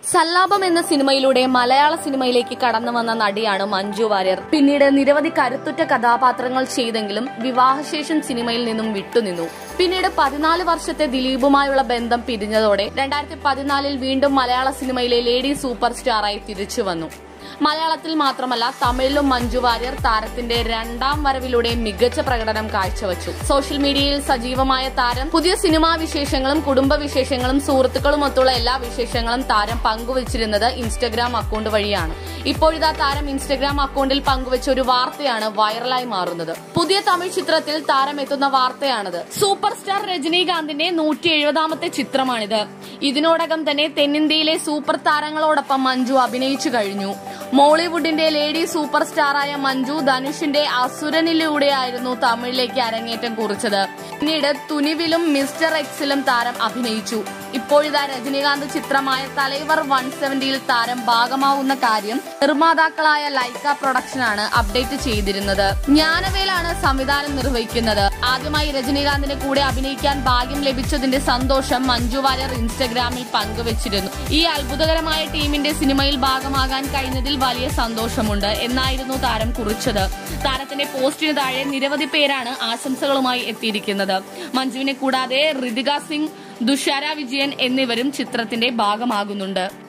സല്ലാപം എന്ന സിനിമയിലൂടെ മലയാള സിനിമയിലേക്ക് കടന്നു വന്ന നടിയാണ് മഞ്ജു വാര്യർ പിന്നീട് നിരവധി കരുത്തുറ്റ കഥാപാത്രങ്ങൾ ചെയ്തെങ്കിലും വിവാഹശേഷം സിനിമയിൽ നിന്നും വിട്ടുനിന്നു പിന്നീട് പതിനാല് വർഷത്തെ ദിലീപുമായുള്ള ബന്ധം പിരിഞ്ഞതോടെ രണ്ടായിരത്തി പതിനാലിൽ വീണ്ടും മലയാള സിനിമയിലെ ലേഡി സൂപ്പർ സ്റ്റാറായി തിരിച്ചു വന്നു മലയാളത്തിൽ മാത്രമല്ല തമിഴിലും മഞ്ജു വാര്യർ താരത്തിന്റെ രണ്ടാം വരവിലൂടെ മികച്ച പ്രകടനം കാഴ്ചവെച്ചു സോഷ്യൽ മീഡിയയിൽ സജീവമായ താരം പുതിയ സിനിമാ വിശേഷങ്ങളും കുടുംബ വിശേഷങ്ങളും സുഹൃത്തുക്കളുമൊത്തുള്ള എല്ലാ വിശേഷങ്ങളും താരം പങ്കുവച്ചിരുന്നത് ഇൻസ്റ്റഗ്രാം അക്കൗണ്ട് വഴിയാണ് ഇപ്പോഴിതാ താരം ഇൻസ്റ്റഗ്രാം അക്കൗണ്ടിൽ പങ്കുവച്ച ഒരു വാർത്തയാണ് വൈറലായി മാറുന്നത് പുതിയ തമിഴ് ചിത്രത്തിൽ താരം എത്തുന്ന വാർത്തയാണിത് സൂപ്പർ സ്റ്റാർ രജനീകാന്തിന്റെ നൂറ്റി എഴുപതാമത്തെ ചിത്രമാണിത് ഇതിനോടകം തന്നെ തെന്നിന്ത്യയിലെ സൂപ്പർ താരങ്ങളോടൊപ്പം മഞ്ജു അഭിനയിച്ചു കഴിഞ്ഞു മോളിവുഡിന്റെ ലേഡി സൂപ്പർ സ്റ്റാറായ മഞ്ജു ധനുഷിന്റെ അസുരനിലൂടെയായിരുന്നു തമിഴിലേക്ക് അരങ്ങേറ്റം കുറിച്ചത് പിന്നീട് തുനിവിലും മിസ്റ്റർ എക്സിലും താരം അഭിനയിച്ചു ഇപ്പോഴിതാ രജനീകാന്ത് ചിത്രമായ തലൈവർ വൺ സെവന്റിയിൽ താരം ഭാഗമാവുന്ന കാര്യം നിർമ്മാതാക്കളായ ലൈക്ക പ്രൊഡക്ഷനാണ് അപ്ഡേറ്റ് ചെയ്തിരുന്നത് ജ്ഞാനവേലാണ് സംവിധാനം നിർവഹിക്കുന്നത് ആദ്യമായി രജനീകാന്തിന്റെ കൂടെ അഭിനയിക്കാൻ ഭാഗ്യം ലഭിച്ചതിന്റെ സന്തോഷം മഞ്ജു വാര്യർ ഇൻസ്റ്റഗ്രാമിൽ പങ്കുവച്ചിരുന്നു ഈ അത്ഭുതകരമായ ടീമിന്റെ സിനിമയിൽ ഭാഗമാകാൻ കഴിഞ്ഞതിൽ വലിയ സന്തോഷമുണ്ട് എന്നായിരുന്നു താരം കുറിച്ചത് താരത്തിന്റെ പോസ്റ്റിന് താഴെ നിരവധി പേരാണ് ആശംസകളുമായി എത്തിയിരിക്കുന്നത് മഞ്ജുവിനെ കൂടാതെ ഋതിക സിംഗ് ദുഷാര വിജയൻ എന്നിവരും ചിത്രത്തിന്റെ ഭാഗമാകുന്നുണ്ട്